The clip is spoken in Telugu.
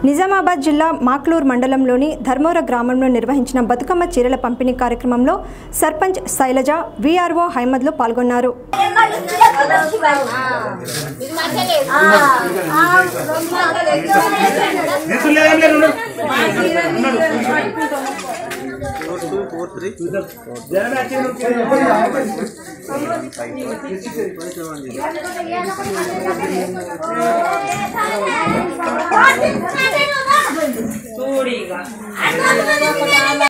నిజామాబాద్ జిల్లా మాక్లూర్ మండలంలోని ధర్మవర గ్రామంలో నిర్వహించిన బతుకమ్మ చీరల పంపిణీ కార్యక్రమంలో సర్పంచ్ శైలజ వీఆర్ఓ హైమద్లు పాల్గొన్నారు చూడిగా